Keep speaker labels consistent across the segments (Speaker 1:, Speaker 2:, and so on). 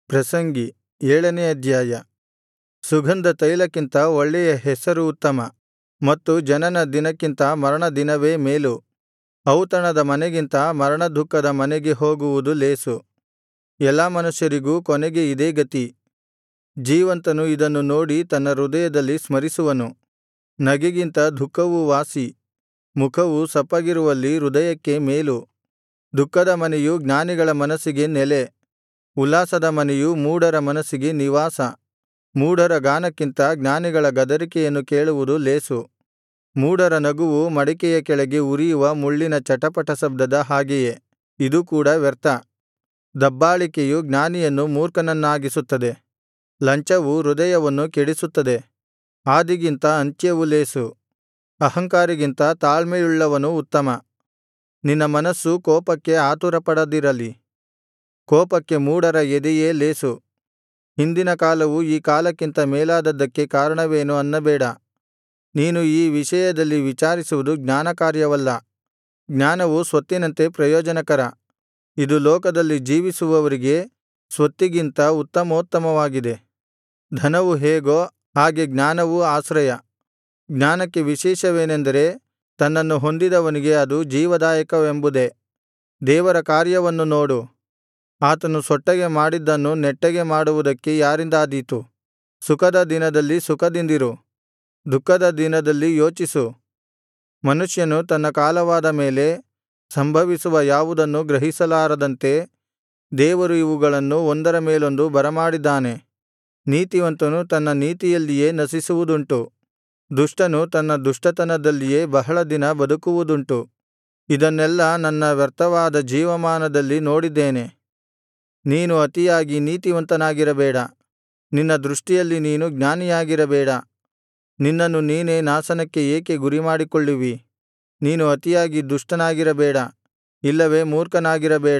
Speaker 1: ಪ್ರಸಂಗಿ ಏಳನೇ ಅಧ್ಯಾಯ ಸುಗಂಧ ತೈಲಕ್ಕಿಂತ ಒಳ್ಳೆಯ ಹೆಸರು ಉತ್ತಮ ಮತ್ತು ಜನನ ದಿನಕ್ಕಿಂತ ಮರಣದಿನವೇ ಮೇಲು ಔತಣದ ಮನೆಗಿಂತ ಮರಣದುಃಖದ ಮನೆಗೆ ಹೋಗುವುದು ಲೇಸು ಎಲ್ಲಾ ಮನುಷ್ಯರಿಗೂ ಕೊನೆಗೆ ಇದೇ ಗತಿ ಜೀವಂತನು ಇದನ್ನು ನೋಡಿ ತನ್ನ ಹೃದಯದಲ್ಲಿ ಸ್ಮರಿಸುವನು ನಗೆಗಿಂತ ದುಃಖವು ವಾಸಿ ಮುಖವು ಸಪ್ಪಗಿರುವಲ್ಲಿ ಹೃದಯಕ್ಕೆ ಮೇಲು ದುಃಖದ ಮನೆಯು ಜ್ಞಾನಿಗಳ ಮನಸ್ಸಿಗೆ ನೆಲೆ ಉಲ್ಲಾಸದ ಮನೆಯು ಮೂಢರ ಮನಸ್ಸಿಗೆ ನಿವಾಸ ಮೂಢರ ಗಾನಕ್ಕಿಂತ ಜ್ಞಾನಿಗಳ ಗದರಿಕೆಯನ್ನು ಕೇಳುವುದು ಲೇಸು ಮೂಢರ ನಗುವು ಮಡಿಕೆಯ ಕೆಳಗೆ ಉರಿಯುವ ಮುಳ್ಳಿನ ಚಟಪಟ ಶಬ್ದದ ಹಾಗೆಯೇ ಇದು ಕೂಡ ವ್ಯರ್ಥ ದಬ್ಬಾಳಿಕೆಯು ಜ್ಞಾನಿಯನ್ನು ಮೂರ್ಖನನ್ನಾಗಿಸುತ್ತದೆ ಲಂಚವು ಹೃದಯವನ್ನು ಕೆಡಿಸುತ್ತದೆ ಆದಿಗಿಂತ ಅಂತ್ಯವು ಲೇಸು ಅಹಂಕಾರಿಗಿಂತ ತಾಳ್ಮೆಯುಳ್ಳವನು ಉತ್ತಮ ನಿನ್ನ ಮನಸ್ಸು ಕೋಪಕ್ಕೆ ಆತುರಪಡದಿರಲಿ ಕೋಪಕ್ಕೆ ಮೂಢರ ಎದೆಯೇ ಲೇಸು ಹಿಂದಿನ ಕಾಲವು ಈ ಕಾಲಕ್ಕಿಂತ ಮೇಲಾದದ್ದಕ್ಕೆ ಕಾರಣವೇನು ಅನ್ನಬೇಡ ನೀನು ಈ ವಿಷಯದಲ್ಲಿ ವಿಚಾರಿಸುವುದು ಜ್ಞಾನಕಾರ್ಯವಲ್ಲ ಜ್ಞಾನವು ಸ್ವತ್ತಿನಂತೆ ಪ್ರಯೋಜನಕರ ಇದು ಲೋಕದಲ್ಲಿ ಜೀವಿಸುವವರಿಗೆ ಸ್ವತ್ತಿಗಿಂತ ಉತ್ತಮೋತ್ತಮವಾಗಿದೆ ಧನವು ಹೇಗೋ ಹಾಗೆ ಜ್ಞಾನವೂ ಆಶ್ರಯ ಜ್ಞಾನಕ್ಕೆ ವಿಶೇಷವೇನೆಂದರೆ ತನ್ನನ್ನು ಹೊಂದಿದವನಿಗೆ ಅದು ಜೀವದಾಯಕವೆಂಬುದೇ ದೇವರ ಕಾರ್ಯವನ್ನು ನೋಡು ಆತನು ಸೊಟ್ಟಗೆ ಮಾಡಿದ್ದನ್ನು ನೆಟ್ಟಗೆ ಮಾಡುವುದಕ್ಕೆ ಯಾರಿಂದಾದೀತು ಸುಖದ ದಿನದಲ್ಲಿ ಸುಖದಿಂದಿರು ದುಃಖದ ದಿನದಲ್ಲಿ ಯೋಚಿಸು ಮನುಷ್ಯನು ತನ್ನ ಕಾಲವಾದ ಮೇಲೆ ಸಂಭವಿಸುವ ಯಾವುದನ್ನೂ ಗ್ರಹಿಸಲಾರದಂತೆ ದೇವರು ಇವುಗಳನ್ನು ಒಂದರ ಮೇಲೊಂದು ಬರಮಾಡಿದ್ದಾನೆ ನೀತಿವಂತನು ತನ್ನ ನೀತಿಯಲ್ಲಿಯೇ ನಶಿಸುವುದುಂಟು ದುಷ್ಟನು ತನ್ನ ದುಷ್ಟತನದಲ್ಲಿಯೇ ಬಹಳ ದಿನ ಬದುಕುವುದುಂಟು ಇದನ್ನೆಲ್ಲಾ ನನ್ನ ವ್ಯರ್ಥವಾದ ಜೀವಮಾನದಲ್ಲಿ ನೋಡಿದ್ದೇನೆ ನೀನು ಅತಿಯಾಗಿ ನೀತಿವಂತನಾಗಿರಬೇಡ ನಿನ್ನ ದೃಷ್ಟಿಯಲ್ಲಿ ನೀನು ಜ್ಞಾನಿಯಾಗಿರಬೇಡ ನಿನ್ನನ್ನು ನೀನೇ ನಾಶನಕ್ಕೆ ಏಕೆ ಗುರಿಮಾಡಿಕೊಳ್ಳುವಿ ನೀನು ಅತಿಯಾಗಿ ದುಷ್ಟನಾಗಿರಬೇಡ ಇಲ್ಲವೇ ಮೂರ್ಖನಾಗಿರಬೇಡ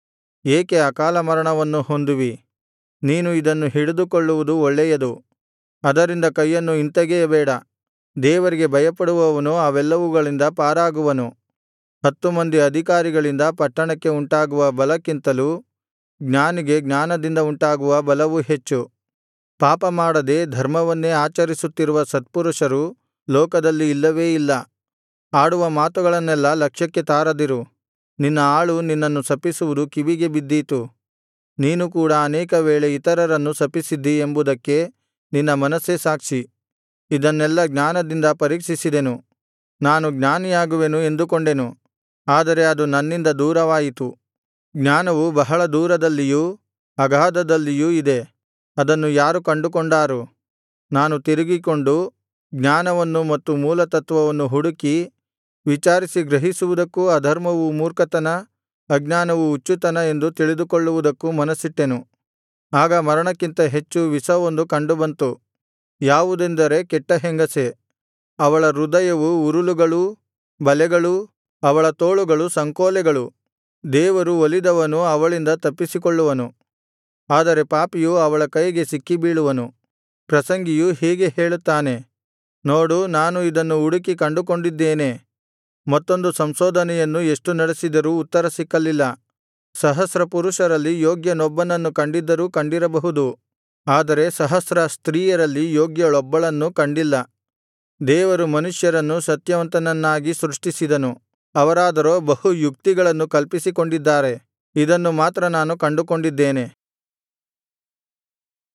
Speaker 1: ಏಕೆ ಅಕಾಲಮರಣವನ್ನು ಹೊಂದುವಿ ನೀನು ಇದನ್ನು ಹಿಡಿದುಕೊಳ್ಳುವುದು ಒಳ್ಳೆಯದು ಅದರಿಂದ ಕೈಯನ್ನು ಹಿಂತೆಗೆಯಬೇಡ ದೇವರಿಗೆ ಭಯಪಡುವವನು ಅವೆಲ್ಲವುಗಳಿಂದ ಪಾರಾಗುವನು ಹತ್ತು ಮಂದಿ ಅಧಿಕಾರಿಗಳಿಂದ ಪಟ್ಟಣಕ್ಕೆ ಉಂಟಾಗುವ ಬಲಕ್ಕಿಂತಲೂ ಜ್ಞಾನಿಗೆ ಜ್ಞಾನದಿಂದ ಉಂಟಾಗುವ ಬಲವು ಹೆಚ್ಚು ಪಾಪಮಾಡದೆ ಧರ್ಮವನ್ನೇ ಆಚರಿಸುತ್ತಿರುವ ಸತ್ಪುರುಷರು ಲೋಕದಲ್ಲಿ ಇಲ್ಲವೇ ಇಲ್ಲ ಆಡುವ ಮಾತುಗಳನ್ನೆಲ್ಲಾ ಲಕ್ಷ್ಯಕ್ಕೆ ತಾರದಿರು ನಿನ್ನ ಆಳು ನಿನ್ನನ್ನು ಶಪಿಸುವುದು ಕಿವಿಗೆ ಬಿದ್ದೀತು ನೀನು ಕೂಡ ಅನೇಕ ವೇಳೆ ಇತರರನ್ನು ಶಪಿಸಿದ್ದಿ ಎಂಬುದಕ್ಕೆ ನಿನ್ನ ಮನಸ್ಸೇ ಸಾಕ್ಷಿ ಇದನ್ನೆಲ್ಲಾ ಜ್ಞಾನದಿಂದ ಪರೀಕ್ಷಿಸಿದೆನು ನಾನು ಜ್ಞಾನಿಯಾಗುವೆನು ಎಂದುಕೊಂಡೆನು ಆದರೆ ಅದು ನನ್ನಿಂದ ದೂರವಾಯಿತು ಜ್ಞಾನವು ಬಹಳ ದೂರದಲ್ಲಿಯೂ ಅಗಾಧದಲ್ಲಿಯೂ ಇದೆ ಅದನ್ನು ಯಾರು ಕಂಡುಕೊಂಡಾರು ನಾನು ತಿರುಗಿಕೊಂಡು ಜ್ಞಾನವನ್ನು ಮತ್ತು ಮೂಲತತ್ವವನ್ನು ಹುಡುಕಿ ವಿಚಾರಿಸಿ ಗ್ರಹಿಸುವುದಕ್ಕೂ ಅಧರ್ಮವು ಮೂರ್ಖತನ ಅಜ್ಞಾನವು ಹುಚ್ಚುತನ ಎಂದು ತಿಳಿದುಕೊಳ್ಳುವುದಕ್ಕೂ ಮನಸ್ಸಿಟ್ಟೆನು ಆಗ ಮರಣಕ್ಕಿಂತ ಹೆಚ್ಚು ವಿಷವೊಂದು ಕಂಡುಬಂತು ಯಾವುದೆಂದರೆ ಕೆಟ್ಟ ಹೆಂಗಸೇ ಅವಳ ಹೃದಯವು ಉರುಲುಗಳೂ ಬಲೆಗಳೂ ಅವಳ ತೋಳುಗಳು ಸಂಕೋಲೆಗಳು ದೇವರು ಒಲಿದವನು ಅವಳಿಂದ ತಪ್ಪಿಸಿಕೊಳ್ಳುವನು ಆದರೆ ಪಾಪಿಯು ಅವಳ ಕೈಗೆ ಸಿಕ್ಕಿಬೀಳುವನು ಪ್ರಸಂಗಿಯು ಹೀಗೆ ಹೇಳುತ್ತಾನೆ ನೋಡು ನಾನು ಇದನ್ನು ಹುಡುಕಿ ಕಂಡುಕೊಂಡಿದ್ದೇನೆ ಮತ್ತೊಂದು ಸಂಶೋಧನೆಯನ್ನು ಎಷ್ಟು ನಡೆಸಿದರೂ ಉತ್ತರ ಸಿಕ್ಕಲಿಲ್ಲ ಸಹಸ್ರ ಪುರುಷರಲ್ಲಿ ಯೋಗ್ಯನೊಬ್ಬನನ್ನು ಕಂಡಿದ್ದರೂ ಕಂಡಿರಬಹುದು ಆದರೆ ಸಹಸ್ರ ಸ್ತ್ರೀಯರಲ್ಲಿ ಯೋಗ್ಯಳೊಬ್ಬಳನ್ನೂ ಕಂಡಿಲ್ಲ ದೇವರು ಮನುಷ್ಯರನ್ನು ಸತ್ಯವಂತನನ್ನಾಗಿ ಸೃಷ್ಟಿಸಿದನು ಅವರಾದರೋ ಬಹು ಯುಕ್ತಿಗಳನ್ನು ಕಲ್ಪಿಸಿಕೊಂಡಿದ್ದಾರೆ ಇದನ್ನು ಮಾತ್ರ ನಾನು ಕಂಡುಕೊಂಡಿದ್ದೇನೆ